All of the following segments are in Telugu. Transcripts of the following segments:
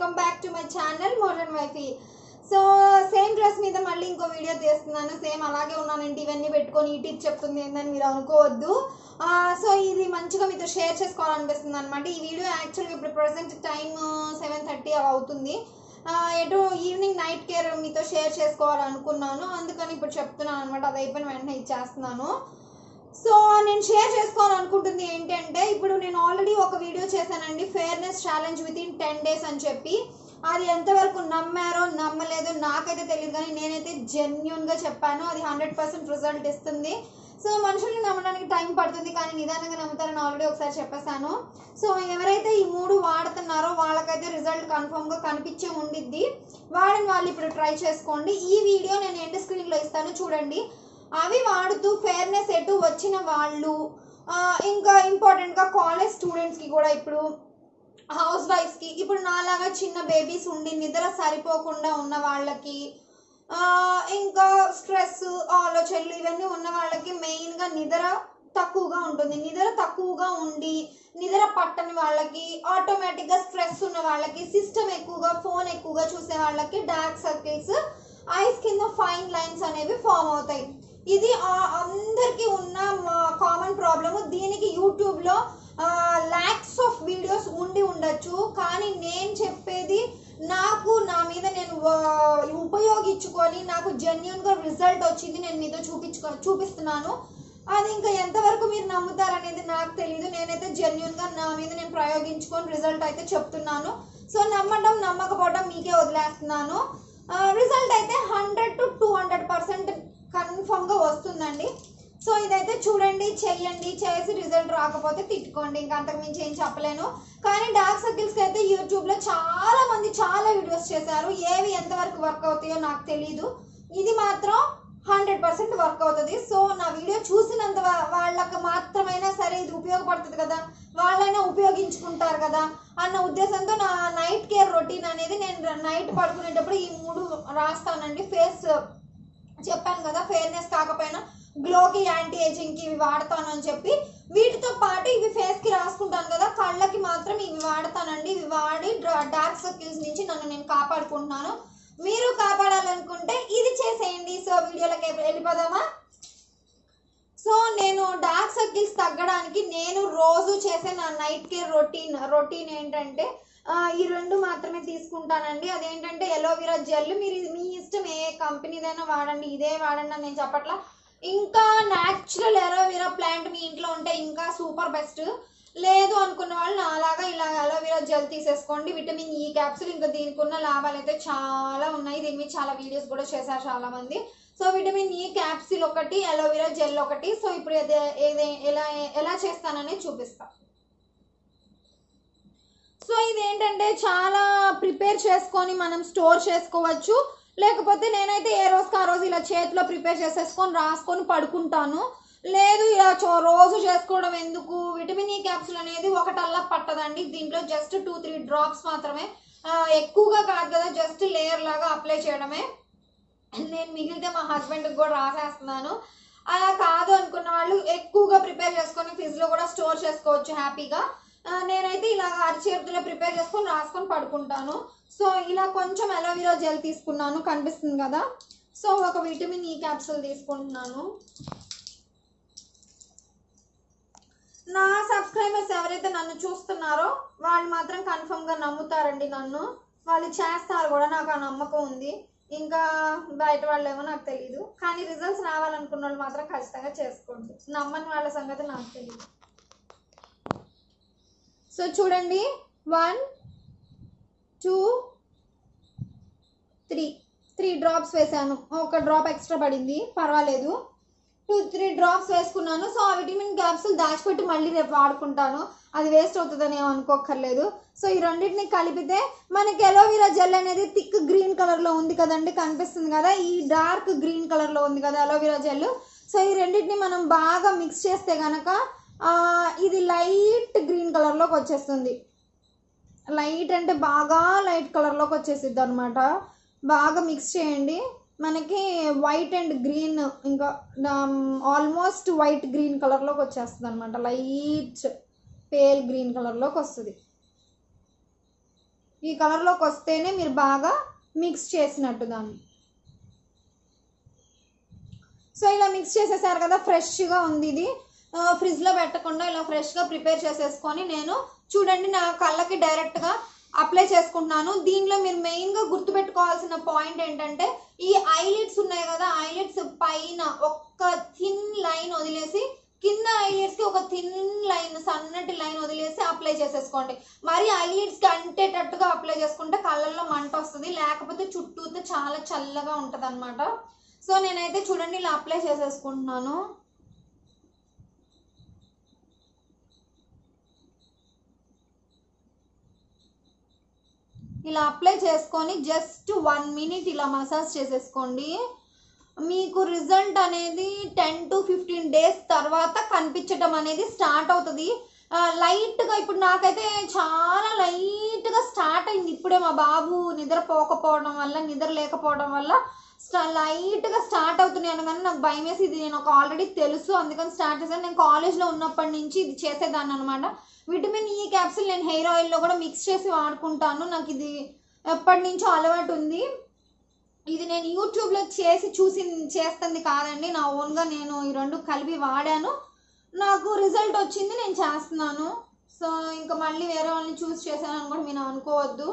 welcome back to my channel modern wifey so same dress మీద మళ్ళీ ఇంకో వీడియో చేస్తున్నాను సేమ్ అలాగే ఉన్నానండి ఇవన్నీ పెట్టుకొని ఈ టిప్ చెప్తుంది ఏందని మీరు అనుకోవద్దు సో ఇది మంచిగా మీతో షేర్ చేసుకోవాలనిపిస్తుంది అనమాట ఈ వీడియో యాక్చువల్గా ఇప్పుడు ప్రజెంట్ టైం సెవెన్ థర్టీ అలా అవుతుంది ఆ, ఎటు ఈవినింగ్ నైట్ కేర్ మీతో షేర్ చేసుకోవాలనుకున్నాను అందుకని ఇప్పుడు చెప్తున్నాను అనమాట అది అయిపోయిన వెంటనే ఇచ్చేస్తున్నాను సో నేను షేర్ చేసుకోవాలనుకుంటుంది ఏంటంటే ఇప్పుడు నేను ఆల్రెడీ ఒక వీడియో చేశానండి fairness challenge with in ten days అని చెప్పి అది ఎంతవరకు నమ్మారో నమ్మలేదో నాకైతే తెలియదు కానీ నేనైతే జెన్యున్గా చెప్పాను అది హండ్రెడ్ పర్సెంట్ రిజల్ట్ ఇస్తుంది సో మనుషుల్ని నమ్మడానికి టైం పడుతుంది కానీ నిదానంగా నమ్ముతారని ఆల్రెడీ ఒకసారి చెప్పేశాను సో ఎవరైతే ఈ మూడు వాడుతున్నారో వాళ్ళకైతే రిజల్ట్ కన్ఫర్మ్గా కనిపించే ఉండిద్ది వాడిని వాళ్ళు ఇప్పుడు ట్రై చేసుకోండి ఈ వీడియో నేను ఎండ్ స్క్రీన్లో ఇస్తాను చూడండి అవి వాడుతూ ఫేర్నెస్ ఎటు వచ్చిన వాళ్ళు ఆ, ఇంకా ఇంపార్టెంట్గా కాలేజ్ స్టూడెంట్స్కి కూడా ఇప్పుడు హౌస్ వైఫ్స్కి ఇప్పుడు నాలాగా చిన్న బేబీస్ ఉండి నిద్ర సరిపోకుండా ఉన్న వాళ్ళకి ఆ, ఇంకా స్ట్రెస్ ఆలోచనలు ఇవన్నీ ఉన్న వాళ్ళకి మెయిన్గా నిద్ర తక్కువగా ఉంటుంది నిద్ర తక్కువగా ఉండి నిద్ర పట్టని వాళ్ళకి ఆటోమేటిక్గా స్ట్రెస్ ఉన్న వాళ్ళకి సిస్టమ్ ఎక్కువగా ఫోన్ ఎక్కువగా చూసే వాళ్ళకి డార్క్ సర్కిల్స్ ఐస్ కింద ఫైన్ లైన్స్ అనేవి ఫామ్ అవుతాయి ఇది ఆ- అందరికీ ఉన్న కామన్ ప్రాబ్లము దీనికి యూట్యూబ్లో ల్యాక్స్ ఆఫ్ వీడియోస్ ఉండి ఉండొచ్చు కానీ నేను చెప్పేది నాకు నా మీద నేను ఆ, ఉపయోగించుకొని నాకు జెన్యున్గా రిజల్ట్ వచ్చింది నేను మీతో చూపించుకో చూపిస్తున్నాను అది ఇంకా ఎంతవరకు మీరు నమ్ముతారనేది నాకు తెలియదు నేనైతే జెన్యున్గా నా మీద నేను ప్రయోగించుకొని రిజల్ట్ అయితే చెప్తున్నాను సో నమ్మడం నమ్మకపోవడం మీకే వదిలేస్తున్నాను రిజల్ట్ అయితే hundred to two hundred percent కన్ఫర్మ్గా వస్తుందండి సో ఇదైతే చూడండి చెయ్యండి చేసి రిజల్ట్ రాకపోతే తిట్టుకోండి ఇంకా అంతకు మించి ఏం చెప్పలేను కానీ డార్క్ సర్కిల్స్కి అయితే యూట్యూబ్లో చాలా మంది చాలా వీడియోస్ చేశారు ఏవి ఎంతవరకు వర్క్ అవుతాయో నాకు తెలియదు ఇది మాత్రం హండ్రెడ్ పర్సెంట్ వర్క్ అవుతుంది సో నా వీడియో చూసినంత వా- వాళ్ళకి మాత్రమైనా సరే ఇది ఉపయోగపడుతుంది కదా వాళ్ళైనా ఉపయోగించుకుంటారు కదా అన్న ఉద్దేశంతో నా నైట్ కేర్ రొటీన్ అనేది నేను నైట్ పడుకునేటప్పుడు ఈ మూడు రాస్తానండి ఫేస్ చెప్పాను కదా ఫేర్నెస్ కాకపోయినా గ్లోకి యాంటీ ఏజింగ్కి ఇవి వాడతాను అని చెప్పి వీటితో పాటు ఇవి ఫేస్కి రాసుకుంటాను కదా కళ్ళకి మాత్రం ఇవి వాడతానండి ఇవి వాడి డార్క్ సర్కిల్స్ నుంచి నన్ను నేను కాపాడుకుంటున్నాను మీరు కాపాడాలనుకుంటే ఇది చేసేయండి సో వీడియోలోకి వెళ్ళిపోదామా సో నేను డార్క్ సర్కిల్స్ తగ్గడానికి నేను రోజు చేసే నా నైట్ కేర్ రొటీన్ రొటీన్ ఏంటంటే ఆ, ఈ రెండు మాత్రమే తీసుకుంటానండి అదేంటంటే ఎలోవెరా జెల్ మీరు ఇది మీ ఇష్టం ఏ కంపెనీదైనా వాడండి ఇదే వాడండి అని నేను చెప్పట్లా ఇంకా న్యాచురల్ ఎలోవెరా ప్లాంట్ మీ ఇంట్లో ఉంటే ఇంకా సూపర్ బెస్ట్ లేదు అనుకున్న వాళ్ళు నాలాగా ఇలా అలోవెరా జెల్ తీసేసుకోండి విటమిన్ ఈ క్యాప్సూల్ ఇంకా దీనికి ఉన్న లాభాలు అయితే చాలా ఉన్నాయి దీని మీద చాలా వీడియోస్ కూడా చేశారు చాలా మంది సో విటమిన్ ఈ క్యాప్సిల్ ఒకటి అలోవెరా జెల్ ఒకటి సో ఇప్పుడు ఇది ఏది ఎలా ఎలా చేస్తానని చూపిస్తా సో ఇది ఏంటంటే చాలా ప్రిపేర్ చేసుకొని మనం స్టోర్ చేసుకోవచ్చు లేకపోతే నేనైతే ఏ రోజుకి ఆ రోజు ఇలా చేతిలో ప్రిపేర్ చేసేసుకొని రాసుకొని పడుకుంటాను లేదు ఇలా చో- రోజు చేసుకోవడం ఎందుకు విటమిన్ ఈ క్యాప్సూల్ అనేది ఒకటల్లా పట్టదండి దీంట్లో జస్ట్ టూ త్రీ డ్రాప్స్ మాత్రమే ఆ, ఎక్కువగా కాదు కదా జస్ట్ లేయర్ లాగా అప్లై చేయడమే నేను మిగిలితే మా హస్బెండ్కి కూడా రాసేస్తున్నాను అలా కాదు అనుకున్న వాళ్ళు ఎక్కువగా ప్రిపేర్ చేసుకొని ఫ్రిడ్జ్లో కూడా స్టోర్ చేసుకోవచ్చు హ్యాపీగా ఆ, నేనైతే ఇలా అరిచేతులో ప్రిపేర్ చేసుకొని రాసుకొని పడుకుంటాను సో ఇలా కొంచెం అలోవెరా జెల్ తీసుకున్నాను కనిపిస్తుంది కదా సో ఒక విటమిన్ ఈ క్యాప్సూల్ తీసుకుంటున్నాను నా సబ్స్క్రైబర్స్ ఎవరైతే నన్ను చూస్తున్నారో వాళ్ళు మాత్రం కన్ఫర్మ్గా నమ్ముతారండి నన్ను వాళ్ళు చేస్తారు కూడా నాకు ఆ నమ్మకం ఉంది ఇంకా బయట వాళ్ళు ఏమో నాకు తెలియదు కానీ రిజల్ట్స్ రావాలనుకున్న వాళ్ళు మాత్రం ఖచ్చితంగా చేసుకోండి నమ్మని వాళ్ళ సంగతి నాకు తెలియదు సో చూడండి one two three three drops వేసాను ఒక డ్రాప్ ఎక్స్ట్రా పడింది పర్వాలేదు టూ త్రీ డ్రాప్స్ వేసుకున్నాను సో ఆ విటమిన్ క్యాప్సూల్ దాచిపెట్టి మళ్ళీ రేపు వాడుకుంటాను అది వేస్ట్ అవుతుందని ఏం అనుకోక్కర్లేదు సో ఈ రెండింటిని కలిపితే మనకి ఎలోవెరా జెల్ అనేది థిక్ గ్రీన్ కలర్లో ఉంది కదండి కనిపిస్తుంది కదా ఈ డార్క్ గ్రీన్ కలర్లో ఉంది కదా ఎలోవెరా జెల్ సో ఈ రెండింటిని మనం బాగా మిక్స్ చేస్తే కనుక ఇది లైట్ గ్రీన్ కలర్లోకి వచ్చేస్తుంది లైట్ అంటే బాగా లైట్ కలర్లోకి వచ్చేసిద్ది అనమాట బాగా మిక్స్ చేయండి మనకి వైట్ అండ్ గ్రీన్ ఇంకా ఆల్మోస్ట్ వైట్ గ్రీన్ కలర్లోకి వచ్చేస్తుంది అనమాట లైట్ పేల్ గ్రీన్ కలర్లోకి వస్తుంది ఈ కలర్లోకి వస్తేనే మీరు బాగా మిక్స్ చేసినట్టు దాన్ని సో ఇలా మిక్స్ చేసేసారు కదా ఫ్రెష్గా ఉంది ఇది ఆ, ఫ్రిడ్జ్లో పెట్టకుండా ఇలా ఫ్రెష్గా ప్రిపేర్ చేసేసుకొని నేను చూడండి నా కళ్ళకి డైరెక్ట్గా అప్లై చేసుకుంటున్నాను దీనిలో మీరు మెయిన్గా గుర్తుపెట్టుకోవాల్సిన పాయింట్ ఏంటంటే ఈ ఐలిడ్స్ ఉన్నాయి కదా ఐలిడ్స్ పైన ఒక్క థిన్ లైన్ వదిలేసి కింద ఐలిడ్స్కి ఒక థిన్ లైన్ సన్నటి లైన్ వదిలేసి అప్లై చేసేసుకోండి మరి ఐలిడ్స్కి అంటేటట్టుగా అప్లై చేసుకుంటే కళ్ళల్లో మంట వస్తుంది లేకపోతే చుట్టూతో చాలా చల్లగా ఉంటుంది సో నేనైతే చూడండి ఇలా అప్లై చేసేసుకుంటున్నాను ఇలా అప్లై చేసుకొని జస్ట్ వన్ మినిట్ ఇలా మసాజ్ చేసేసుకోండి మీకు రిజల్ట్ అనేది టెన్ టు ఫిఫ్టీన్ డేస్ తర్వాత కనిపించడం అనేది స్టార్ట్ అవుతుంది ఆ, లైట్గా ఇప్పుడు నాకైతే చాలా లైట్గా స్టార్ట్ అయింది ఇప్పుడే మా బాబు నిద్రపోకపోవడం వల్ల నిద్ర లేకపోవడం వల్ల స్టా- లైట్గా స్టార్ట్ అవుతున్నాయి అనగానే నాకు భయం వేసి ఇది నేను ఒక ఆల్రెడీ తెలుసు అందుకని స్టార్ట్ చేశాను నేను కాలేజ్లో ఉన్నప్పటి నుంచి ఇది చేసేదాన్ని అనమాట విటమిన్ ఈ క్యాప్సిల్ నేను హెయిర్ ఆయిల్లో కూడా మిక్స్ చేసి వాడుకుంటాను నాకు ఇది ఎప్పటి నుంచో అలవాటు ఉంది ఇది నేను యూట్యూబ్లో చేసి చూసి చేస్తుంది కాదండి నా ఓన్గా నేను ఈ రెండు కలిపి వాడాను నాకు రిజల్ట్ వచ్చింది నేను చేస్తున్నాను సో ఇంకా మళ్ళీ వేరే వాళ్ళని చూస్ చేశాను అని కూడా మీరు అనుకోవద్దు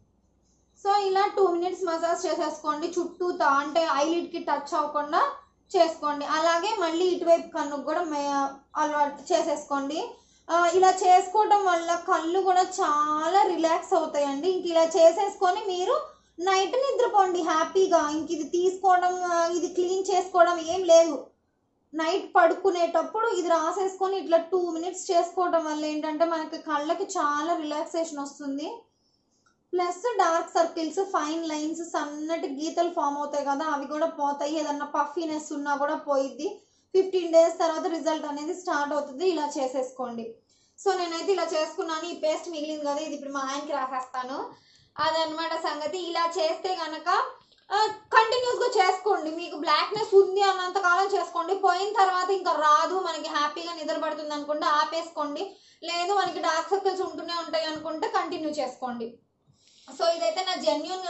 సో ఇలా టూ మినిట్స్ మసాజ్ చేసేసుకోండి చుట్టూతా అంటే ఐలిడ్కి టచ్ అవ్వకుండా చేసుకోండి అలాగే మళ్ళీ ఇటువైపు కన్నుకు కూడా మే అలవాటు చేసేసుకోండి ఆ, ఇలా చేసుకోవడం వల్ల కళ్ళు కూడా చాలా రిలాక్స్ అవుతాయండి ఇంక ఇలా చేసేసుకొని మీరు నైట్ నిద్రపోండి హ్యాపీగా ఇంక ఇది తీసుకోవడం ఆ, ఇది క్లీన్ చేసుకోవడం ఏం లేదు నైట్ పడుకునేటప్పుడు ఇది రాసేసుకొని ఇట్లా టూ మినిట్స్ చేసుకోవడం వల్ల ఏంటంటే మనకి కళ్ళకి చాలా రిలాక్సేషన్ వస్తుంది plus dark circles fine lines సన్నటి గీతలు ఫామ్ అవుతాయి కదా అవి కూడా పోతాయి ఏదన్నా పఫీనెస్ ఉన్నా కూడా పోయిద్ది ఫిఫ్టీన్ డేస్ తర్వాత రిజల్ట్ అనేది స్టార్ట్ అవుతుంది ఇలా చేసేసుకోండి సో నేనైతే ఇలా చేసుకున్నాను ఈ పేస్ట్ మిగిలింది కదా ఇది ఇప్పుడు మా ఆయనకి రాసేస్తాను అదనమాట సంగతి ఇలా చేస్తే కనుక కంటిన్యూస్గా చేసుకోండి మీకు బ్లాక్నెస్ ఉంది అన్నంత కాలం చేసుకోండి పోయిన తర్వాత ఇంకా రాదు మనకి హ్యాపీగా నిద్ర పడుతుంది అనుకుంటే ఆపేసుకోండి లేదు మనకి డార్క్ సర్కిల్స్ ఉంటూనే ఉంటాయి అనుకుంటే కంటిన్యూ చేసుకోండి సో ఇదైతే నా జెన్యున్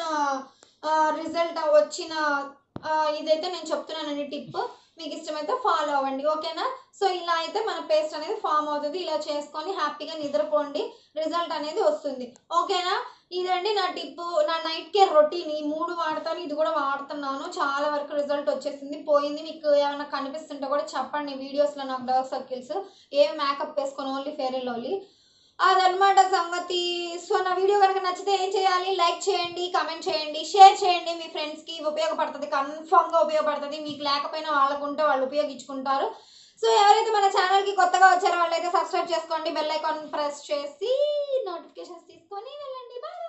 రిజల్ట్ వచ్చిన ఆ, ఇదైతే నేను చెప్తున్నానండి టిప్ మీకు ఇష్టమైతే ఫాలో అవ్వండి ఓకేనా సో ఇలా అయితే మన పేస్ట్ అనేది ఫామ్ అవుతుంది ఇలా చేసుకొని హ్యాపీగా నిద్రపోండి రిజల్ట్ అనేది వస్తుంది ఓకేనా ఇదండి నా టిప్ నా నైట్ కేర్ రొటీన్ ఈ మూడు వాడతాను ఇది కూడా వాడుతున్నాను చాలా వరకు రిజల్ట్ వచ్చేసింది పోయింది మీకు ఏమైనా కనిపిస్తుంటే కూడా చెప్పండి వీడియోస్లో నాకు డార్క్ సర్కిల్స్ ఏం మేకప్ వేసుకొని ఓన్లీ ఫేర్ అండ్ లవ్లీ అదనమాట సంగతి సో నా వీడియో కనుక నచ్చితే ఏం చేయాలి లైక్ చేయండి కమెంట్ చేయండి షేర్ చేయండి మీ ఫ్రెండ్స్కి ఉపయోగపడుతుంది కన్ఫామ్గా ఉపయోగపడుతుంది మీకు లేకపోయినా వాళ్ళకు ఉంటే వాళ్ళు ఉపయోగించుకుంటారు సో ఎవరైతే మన ఛానల్కి కొత్తగా వచ్చారో వాళ్ళైతే సబ్స్క్రైబ్ చేసుకోండి బెల్ ఐకాన్ ప్రెస్ చేసి నోటిఫికేషన్స్ తీసుకొని వెళ్ళండి బాయ్